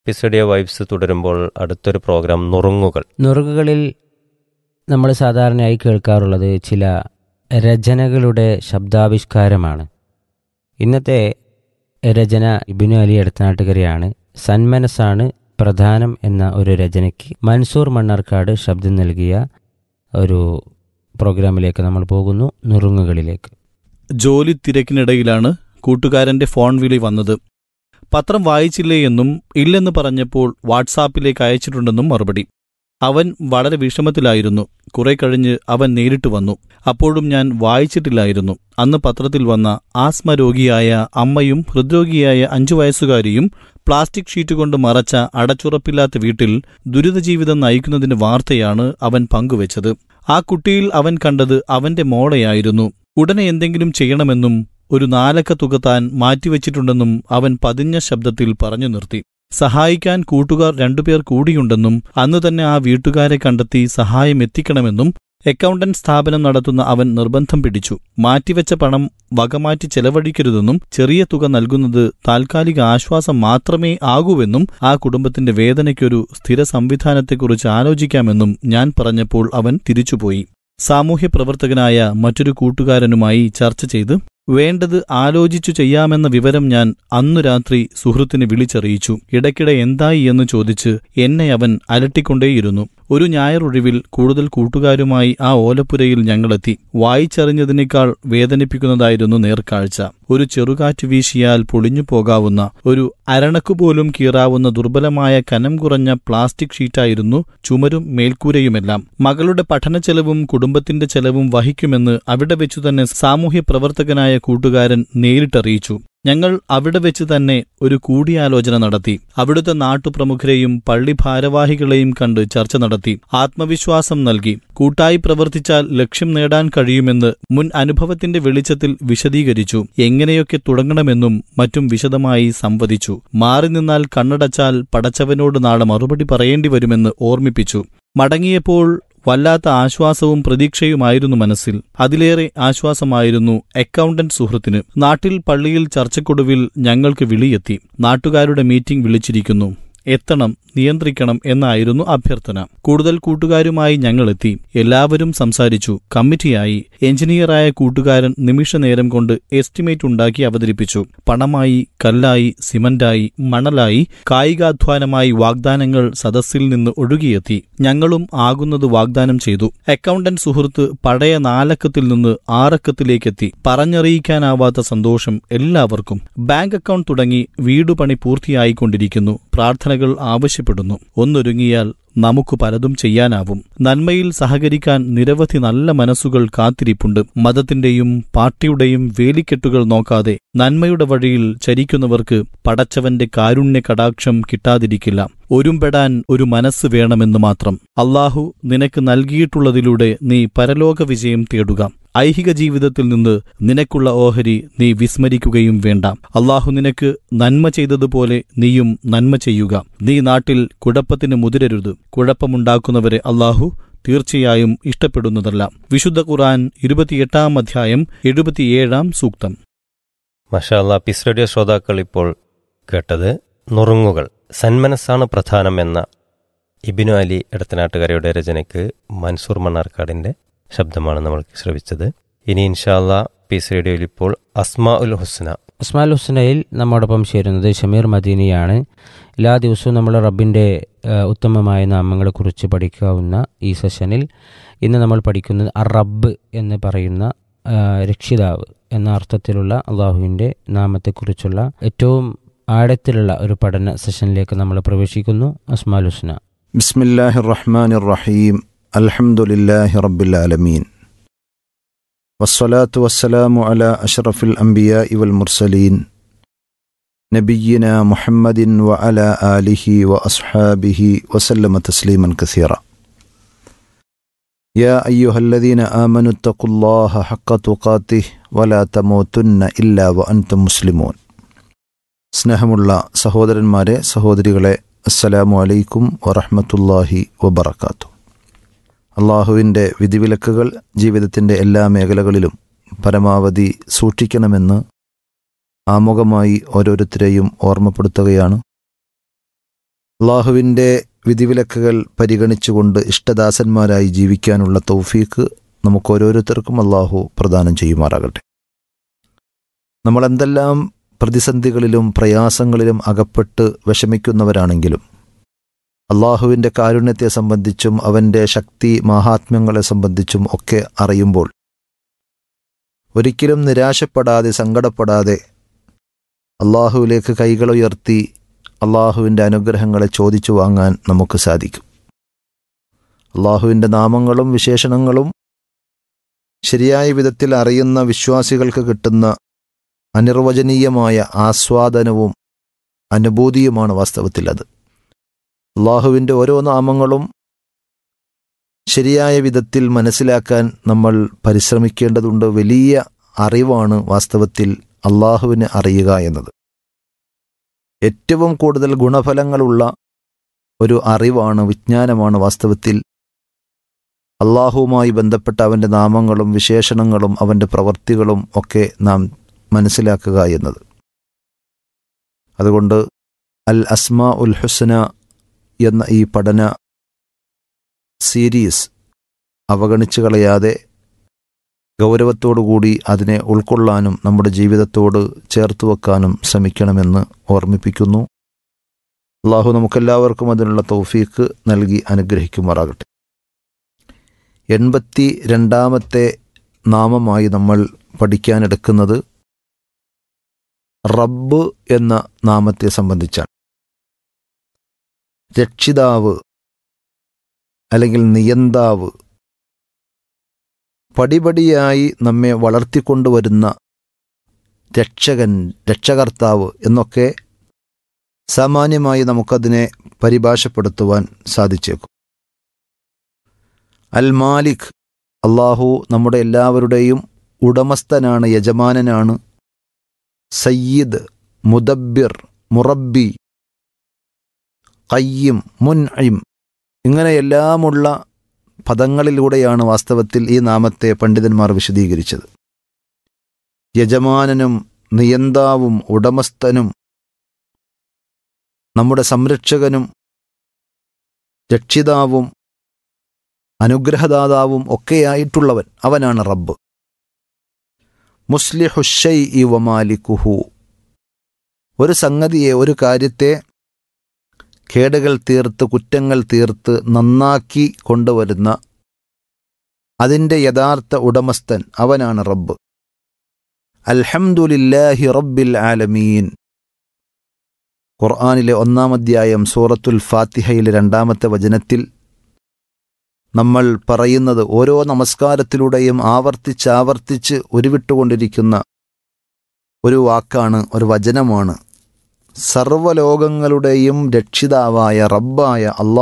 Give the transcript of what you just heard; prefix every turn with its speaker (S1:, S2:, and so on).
S1: പിസഡിയ vibes തുടരുമ്പോൾ അടുത്തൊരു programme നുറുങ്ങുകൾ
S2: നുറുകുകളിൽ നമ്മൾ സാധാരണയായി കേൾക്കാറുള്ളത് ചില രചനകളുടെ ശബ്ദാവിഷ്കാരമാണ് ഇന്നത്തെ രചന ഇബിനു അലി എടത്തനാട്ടുകരയാണ് സന്മനസ്സാണ് പ്രധാനം എന്ന ഒരു രചനയ്ക്ക് മൻസൂർ മണ്ണാർക്കാട് ശബ്ദം നൽകിയ ഒരു പ്രോഗ്രാമിലേക്ക് നമ്മൾ പോകുന്നു നുറുങ്ങുകളിലേക്ക്
S3: ജോലി തിരക്കിനിടയിലാണ് കൂട്ടുകാരന്റെ ഫോൺ വിളി വന്നത് പത്രം വായിച്ചില്ലേ എന്നും ഇല്ലെന്ന് പറഞ്ഞപ്പോൾ വാട്സാപ്പിലേക്ക് അയച്ചിട്ടുണ്ടെന്നും മറുപടി അവൻ വളരെ വിഷമത്തിലായിരുന്നു കുറെ കഴിഞ്ഞ് അവൻ നേരിട്ട് വന്നു അപ്പോഴും ഞാൻ വായിച്ചിട്ടില്ലായിരുന്നു അന്ന് പത്രത്തിൽ വന്ന ആസ്മ രോഗിയായ അമ്മയും ഹൃദ്രോഗിയായ അഞ്ചു വയസ്സുകാരിയും പ്ലാസ്റ്റിക് ഷീറ്റ് കൊണ്ട് മറച്ച അടച്ചുറപ്പില്ലാത്ത വീട്ടിൽ ദുരിതജീവിതം നയിക്കുന്നതിന്റെ വാർത്തയാണ് അവൻ പങ്കുവച്ചത് ആ കുട്ടിയിൽ അവൻ കണ്ടത് അവന്റെ മോളെയായിരുന്നു ഉടനെ എന്തെങ്കിലും ചെയ്യണമെന്നും ഒരു നാലക്ക തുക താൻ മാറ്റിവെച്ചിട്ടുണ്ടെന്നും അവൻ പതിഞ്ഞ ശബ്ദത്തിൽ പറഞ്ഞു നിർത്തി സഹായിക്കാൻ കൂട്ടുകാർ രണ്ടുപേർ കൂടിയുണ്ടെന്നും അന്ന് തന്നെ ആ വീട്ടുകാരെ കണ്ടെത്തി സഹായം എത്തിക്കണമെന്നും അക്കൗണ്ടന്റ് സ്ഥാപനം നടത്തുന്ന അവൻ നിർബന്ധം പിടിച്ചു മാറ്റിവെച്ച പണം വകമാറ്റി ചെലവഴിക്കരുതെന്നും ചെറിയ തുക നൽകുന്നത് താൽക്കാലിക ആശ്വാസം മാത്രമേ ആകൂവെന്നും ആ കുടുംബത്തിന്റെ വേദനയ്ക്കൊരു സ്ഥിര സംവിധാനത്തെക്കുറിച്ച് ആലോചിക്കാമെന്നും ഞാൻ പറഞ്ഞപ്പോൾ അവൻ തിരിച്ചുപോയി സാമൂഹ്യ പ്രവർത്തകനായ മറ്റൊരു കൂട്ടുകാരനുമായി ചർച്ച ചെയ്ത് വേണ്ടത് ആലോചിച്ചു ചെയ്യാമെന്ന വിവരം ഞാൻ അന്നു രാത്രി സുഹൃത്തിന് വിളിച്ചറിയിച്ചു ഇടയ്ക്കിടെ എന്തായി എന്ന് ചോദിച്ച് എന്നെ അവൻ അലട്ടിക്കൊണ്ടേയിരുന്നു ഒരു ഞായറൊഴിവിൽ കൂടുതൽ കൂട്ടുകാരുമായി ആ ഓലപ്പുരയിൽ ഞങ്ങളെത്തി വായിച്ചറിഞ്ഞതിനേക്കാൾ വേദനിപ്പിക്കുന്നതായിരുന്നു നേർക്കാഴ്ച ഒരു ചെറുകാറ്റ് വീശിയാൽ പൊളിഞ്ഞു പോകാവുന്ന ഒരു അരണക്കുപോലും കീറാവുന്ന ദുർബലമായ കനം കുറഞ്ഞ പ്ലാസ്റ്റിക് ഷീറ്റായിരുന്നു ചുമരും മേൽക്കൂരയുമെല്ലാം മകളുടെ പഠന ചെലവും കുടുംബത്തിന്റെ ചെലവും വഹിക്കുമെന്ന് അവിടെ വെച്ചു തന്നെ സാമൂഹ്യ പ്രവർത്തകനായ കൂട്ടുകാരൻ നേരിട്ടറിയിച്ചു ഞങ്ങൾ അവിടെ വെച്ച് തന്നെ ഒരു കൂടിയാലോചന നടത്തി അവിടുത്തെ നാട്ടുപ്രമുഖരെയും പള്ളി ഭാരവാഹികളെയും കണ്ട് ചർച്ച നടത്തി ആത്മവിശ്വാസം നൽകി കൂട്ടായി പ്രവർത്തിച്ചാൽ ലക്ഷ്യം നേടാൻ കഴിയുമെന്ന് മുൻ അനുഭവത്തിന്റെ വെളിച്ചത്തിൽ വിശദീകരിച്ചു എങ്ങനെയൊക്കെ തുടങ്ങണമെന്നും മറ്റും വിശദമായി സംവദിച്ചു മാറി നിന്നാൽ കണ്ണടച്ചാൽ പടച്ചവനോട് നാളെ മറുപടി പറയേണ്ടി വരുമെന്ന് ഓർമ്മിപ്പിച്ചു മടങ്ങിയപ്പോൾ വല്ലാത്ത ആശ്വാസവും പ്രതീക്ഷയുമായിരുന്നു മനസ്സിൽ അതിലേറെ ആശ്വാസമായിരുന്നു അക്കൗണ്ടന്റ് സുഹൃത്തിന് നാട്ടിൽ പള്ളിയിൽ ചർച്ചക്കൊടുവിൽ ഞങ്ങൾക്ക് വിളിയെത്തി നാട്ടുകാരുടെ മീറ്റിംഗ് വിളിച്ചിരിക്കുന്നു എത്തണം നിയന്ത്രിക്കണം എന്നായിരുന്നു അഭ്യർത്ഥന കൂടുതൽ കൂട്ടുകാരുമായി ഞങ്ങളെത്തി എല്ലാവരും സംസാരിച്ചു കമ്മിറ്റിയായി എഞ്ചിനീയറായ കൂട്ടുകാരൻ നിമിഷനേരം കൊണ്ട് എസ്റ്റിമേറ്റ് ഉണ്ടാക്കി അവതരിപ്പിച്ചു പണമായി കല്ലായി സിമന്റായി മണലായി കായികാധ്വാനമായി വാഗ്ദാനങ്ങൾ സദസ്സിൽ നിന്ന് ഒഴുകിയെത്തി ഞങ്ങളും ആകുന്നത് വാഗ്ദാനം ചെയ്തു അക്കൗണ്ടന്റ് സുഹൃത്ത് പഴയ നാലക്കത്തിൽ നിന്ന് ആറക്കത്തിലേക്കെത്തി പറഞ്ഞറിയിക്കാനാവാത്ത സന്തോഷം എല്ലാവർക്കും ബാങ്ക് അക്കൗണ്ട് തുടങ്ങി വീടുപണി പൂർത്തിയായിക്കൊണ്ടിരിക്കുന്നു പ്രാർത്ഥനകൾ ആവശ്യപ്പെടുന്നു ഒന്നൊരുങ്ങിയാൽ നമുക്ക് പലതും ചെയ്യാനാവും നന്മയിൽ സഹകരിക്കാൻ നിരവധി നല്ല മനസ്സുകൾ കാത്തിരിപ്പുണ്ട് മതത്തിന്റെയും പാർട്ടിയുടെയും വേലിക്കെട്ടുകൾ നോക്കാതെ നന്മയുടെ വഴിയിൽ ചരിക്കുന്നവർക്ക് പടച്ചവന്റെ കാരുണ്യ കടാക്ഷം കിട്ടാതിരിക്കില്ല ഒരുമ്പെടാൻ ഒരു മനസ്സ് വേണമെന്ന് മാത്രം അള്ളാഹു നിനക്ക് നൽകിയിട്ടുള്ളതിലൂടെ നീ പരലോക വിജയം തേടുക ഐഹിക ജീവിതത്തിൽ നിന്ന് നിനക്കുള്ള ഓഹരി നീ വിസ്മരിക്കുകയും വേണ്ട അള്ളാഹു നിനക്ക് നന്മ ചെയ്തതുപോലെ നീയും നന്മ ചെയ്യുക നീ നാട്ടിൽ കുഴപ്പത്തിന് മുതിരരുത് കുഴപ്പമുണ്ടാക്കുന്നവരെ അള്ളാഹു തീർച്ചയായും ഇഷ്ടപ്പെടുന്നതല്ല വിശുദ്ധ ഖുർആൻ ഇരുപത്തിയെട്ടാം അധ്യായം എഴുപത്തിയേഴാം സൂക്തം
S1: മഷാല്ല പിസ് റേഡിയോ ശ്രോതാക്കൾ ഇപ്പോൾ കേട്ടത് നുറുങ്ങുകൾ സന്മനസ്സാണ് പ്രധാനം എന്ന ഇബിനു അലി എടത്തനാട്ടുകാരയുടെ രചനയ്ക്ക് മൻസൂർ മണ്ണാർക്കാടിന്റെ ശബ്ദമാണ് നമ്മൾ ശ്രവിച്ചത് ഇനി ഇൻഷാല്ല പീസ് റേഡിയോയിൽ ഇപ്പോൾ അസ്മാ ഉൽ ഹുസ്ന
S2: ഉസ്മാൽ ഹുസ്നയിൽ നമ്മോടൊപ്പം ചേരുന്നത് ഷമീർ മദീനിയാണ് എല്ലാ ദിവസവും നമ്മൾ റബ്ബിൻ്റെ ഏഹ്, ഉത്തമമായ നാമങ്ങളെക്കുറിച്ച് പഠിക്കാവുന്ന ഈ സെഷനിൽ ഇന്ന് നമ്മൾ പഠിക്കുന്നത് അർ റബ്ബ് എന്ന് പറയുന്ന ഏഹ്, രക്ഷിതാവ് എന്ന അർത്ഥത്തിലുള്ള അള്ളാഹുവിൻ്റെ നാമത്തെക്കുറിച്ചുള്ള ഏറ്റവും ആഴത്തിലുള്ള ഒരു പഠന സെഷനിലേക്ക് നമ്മൾ പ്രവേശിക്കുന്നു അസ്മാൽ ഹുസ്ന
S4: بسم الله الرحمن الرحيم الحمد لله رب العالمين والصلاة والسلام على أشرف الأنبياء والمرسلين نبينا محمد وعلى آله وأصحابه وسلم تسليما كثيرا يا أيها الذين آمنوا اتقوا الله حق تقاته ولا تموتن إلا وأنتم مسلمون സ്നേഹമുള്ള സഹോദരന്മാരെ സഹോദരികളെ അസ്സലാമു അലൈക്കും വറഹ്മത്തുള്ളാഹി വബറകാത്തു അള്ളാഹുവിൻ്റെ വിധിവിലക്കുകൾ ജീവിതത്തിൻ്റെ എല്ലാ മേഖലകളിലും പരമാവധി സൂക്ഷിക്കണമെന്ന് ആമുഖമായി ഓരോരുത്തരെയും ഓർമ്മപ്പെടുത്തുകയാണ് അള്ളാഹുവിൻ്റെ വിധിവിലക്കുകൾ പരിഗണിച്ചുകൊണ്ട് ഇഷ്ടദാസന്മാരായി ജീവിക്കാനുള്ള തൗഫീക്ക് നമുക്ക് ഓരോരുത്തർക്കും അള്ളാഹു പ്രദാനം ചെയ്യുമാറാകട്ടെ നമ്മൾ എന്തെല്ലാം പ്രതിസന്ധികളിലും പ്രയാസങ്ങളിലും അകപ്പെട്ട് വിഷമിക്കുന്നവരാണെങ്കിലും അള്ളാഹുവിൻ്റെ കാരുണ്യത്തെ സംബന്ധിച്ചും അവൻ്റെ ശക്തി മാഹാത്മ്യങ്ങളെ സംബന്ധിച്ചും ഒക്കെ അറിയുമ്പോൾ ഒരിക്കലും നിരാശപ്പെടാതെ സങ്കടപ്പെടാതെ അള്ളാഹുവിലേക്ക് കൈകളുയർത്തി അള്ളാഹുവിൻ്റെ അനുഗ്രഹങ്ങളെ ചോദിച്ചു വാങ്ങാൻ നമുക്ക് സാധിക്കും അള്ളാഹുവിൻ്റെ നാമങ്ങളും വിശേഷണങ്ങളും ശരിയായ വിധത്തിൽ അറിയുന്ന വിശ്വാസികൾക്ക് കിട്ടുന്ന അനിർവചനീയമായ ആസ്വാദനവും അനുഭൂതിയുമാണ് വാസ്തവത്തിൽ അത് അള്ളാഹുവിൻ്റെ ഓരോ നാമങ്ങളും ശരിയായ വിധത്തിൽ മനസ്സിലാക്കാൻ നമ്മൾ പരിശ്രമിക്കേണ്ടതുണ്ട് വലിയ അറിവാണ് വാസ്തവത്തിൽ അള്ളാഹുവിനെ അറിയുക എന്നത് ഏറ്റവും കൂടുതൽ ഗുണഫലങ്ങളുള്ള ഒരു അറിവാണ് വിജ്ഞാനമാണ് വാസ്തവത്തിൽ അള്ളാഹുവുമായി ബന്ധപ്പെട്ട അവൻ്റെ നാമങ്ങളും വിശേഷണങ്ങളും അവൻ്റെ പ്രവർത്തികളും ഒക്കെ നാം മനസ്സിലാക്കുക എന്നത് അതുകൊണ്ട് അൽ അസ്മാ ഉൽ ഹുസ്ന എന്ന ഈ പഠന സീരീസ് അവഗണിച്ചു കളയാതെ ഗൗരവത്തോടുകൂടി അതിനെ ഉൾക്കൊള്ളാനും നമ്മുടെ ജീവിതത്തോട് ചേർത്ത് വെക്കാനും ശ്രമിക്കണമെന്ന് ഓർമ്മിപ്പിക്കുന്നു അള്ളാഹു നമുക്കെല്ലാവർക്കും അതിനുള്ള തൗഫീക്ക് നൽകി അനുഗ്രഹിക്കുമാറാകട്ടെ എൺപത്തി രണ്ടാമത്തെ നാമമായി നമ്മൾ പഠിക്കാനെടുക്കുന്നത് റബ്ബ് എന്ന നാമത്തെ സംബന്ധിച്ചാണ് രക്ഷിതാവ് അല്ലെങ്കിൽ നിയന്താവ് പടിപടിയായി നമ്മെ വളർത്തിക്കൊണ്ടുവരുന്ന രക്ഷകൻ രക്ഷകർത്താവ് എന്നൊക്കെ സാമാന്യമായി നമുക്കതിനെ പരിഭാഷപ്പെടുത്തുവാൻ സാധിച്ചേക്കും അൽ മാലിക് അള്ളാഹു നമ്മുടെ എല്ലാവരുടെയും ഉടമസ്ഥനാണ് യജമാനനാണ് സയ്യിദ് മുദബ്ബിർ മുറബ്ബി കയ്യും മുൻഇം ഇങ്ങനെയെല്ലാമുള്ള പദങ്ങളിലൂടെയാണ് വാസ്തവത്തിൽ ഈ നാമത്തെ പണ്ഡിതന്മാർ വിശദീകരിച്ചത് യജമാനനും നിയന്താവും ഉടമസ്ഥനും നമ്മുടെ സംരക്ഷകനും രക്ഷിതാവും അനുഗ്രഹദാതാവും ഒക്കെയായിട്ടുള്ളവൻ അവനാണ് റബ്ബ് മുസ്ലിഹുഷൈ ഇ വമാലിക്കുഹു ഒരു സംഗതിയെ ഒരു കാര്യത്തെ കേടുകൾ തീർത്ത് കുറ്റങ്ങൾ തീർത്ത് നന്നാക്കി കൊണ്ടുവരുന്ന അതിൻ്റെ യഥാർത്ഥ ഉടമസ്ഥൻ അവനാണ് റബ്ബ് അൽഹംദുലില്ലാഹി റബ്ബിൽ ആലമീൻ ഖുർആാനിലെ ഒന്നാം അധ്യായം സൂറത്തുൽ ഫാത്തിഹയിലെ രണ്ടാമത്തെ വചനത്തിൽ നമ്മൾ പറയുന്നത് ഓരോ നമസ്കാരത്തിലൂടെയും ആവർത്തിച്ചാവർത്തിച്ച് ഉരുവിട്ടുകൊണ്ടിരിക്കുന്ന ഒരു വാക്കാണ് ഒരു വചനമാണ് സർവ്വലോകങ്ങളുടെയും രക്ഷിതാവായ റബ്ബായ അള്ളാഹ്